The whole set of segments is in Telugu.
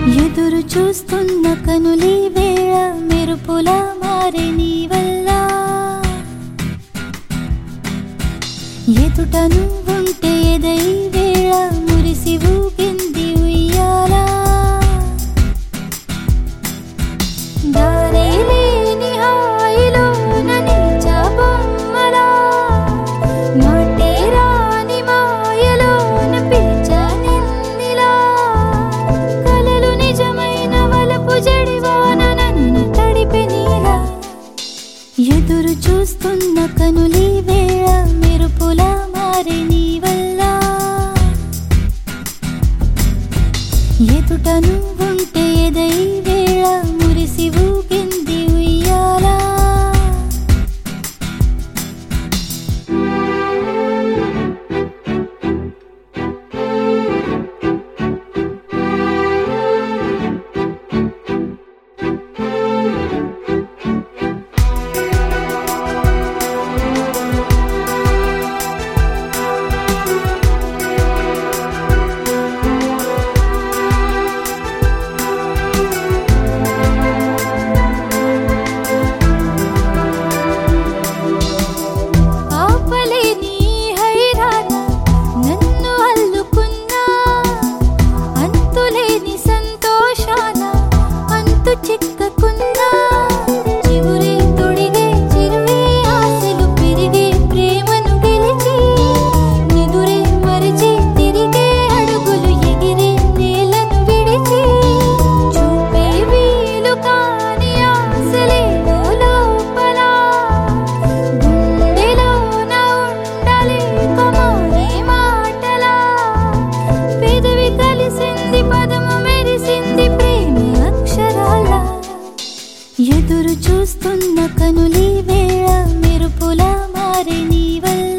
ఎదురు చూస్తున్న కనులి వేళ మెరుపుల మారే నీ వల్ల ఎదుట నువ్వుంటే ఎదై వేళ మురిసి ఊగింది ఉయ్యాలా దారే లేని హాయిలోన నిలిచా బొమ్మలా మాటే రాని మాయలోన పిలిచా నిన్నిలా కలలు నిజమైన వలపు జడివాన నన్ను తడిపి నీలా ఎదురు చూస్తున్న కనులి వేళ మెరుపుల మారే నీ వల్ల ఎదుట నువ్వుంటే ఎదై వేళ మురిసి ఊగింది ఉయ్యాలా ఆపలేని హైరాణ నన్ను అల్లుకున్నా అంతులేని సంతోషాన అంతు చిక్కకున్నా చిగురే తొడిగే చిరువే ఆశలు పెరిగే ప్రేమను గెలిచి నిదురే మరిచి తిరిగే అడుగులు ఎగిరే నేలను విడిచి చూపే వీలు కాని ఆశలే లోపల గుండెలోన ఉండలేక మౌనే మాటలా పెదవి కలిసింది పదము మెరిసింది ప్రేమ అక్షరాల ఎదురు చూస్తున్న కనులి వేళ మెరుపుల మారే నీ వల్ల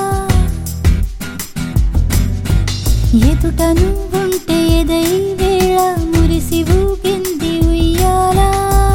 ఎదుట నువ్వుంటే ఎదై వేళ మురిసి ఊగింది ఉయ్యాలా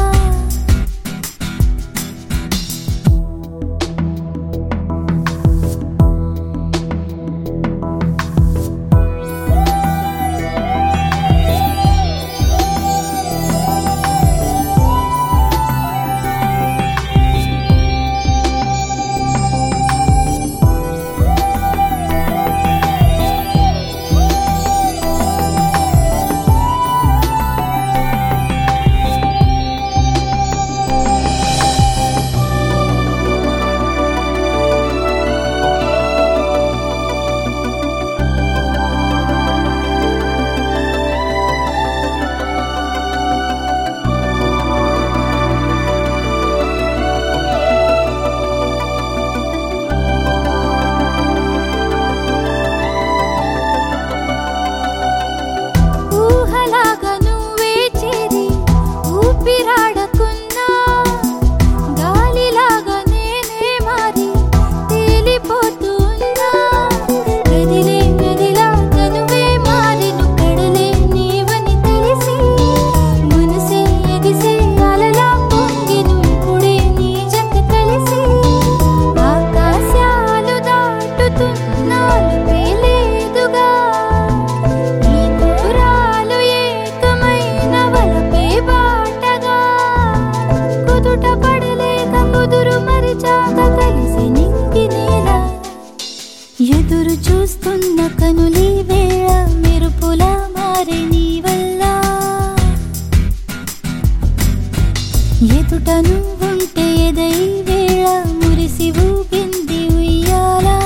ఊహలాగా నువ్వే చేరి ఊపిరాడకున్నా గాలిలాగా నేనే మారి తేలిపోతున్నా గదిలే గదిలా తనువే మారెను కడలే నీవని తెలిసి మనసే ఎగిసే అలలా పొంగెను ఇప్పుడే నీ జత కలిసి ఆకాశాలు దాటుతున్నాను పేలేదుగా ఈ దూరాలు ఏకమైన వలపే బాటగా కుదుట పడలేక కుదురు మరిచాక కలిసి నింగి నేల ఎదురు చూస్తున్న కనులి వేళ మెరుపుల మారే నీ వల్ల ఎదుట నువ్వుంటే ఎదై వేళ మురిసి ఊగింది ఉయ్యాలా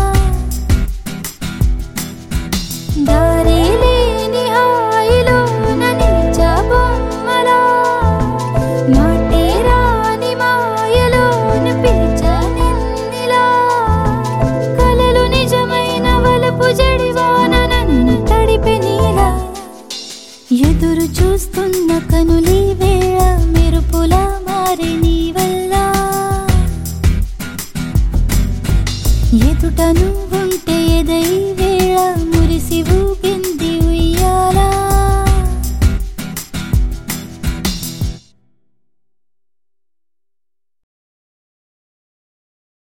దారే లేని హాయిలోన నిలిచా బొమ్మలా మాటే రాని మాయలోన పిలిచా నిన్నిలా కలలు నిజమైన వలపు జడివాన నన్ను తడిపి నీలా ఎదురు చూస్తున్న కనులి వేళ మెరుపుల మారే నీ వల్ల ఎదుట నువ్వు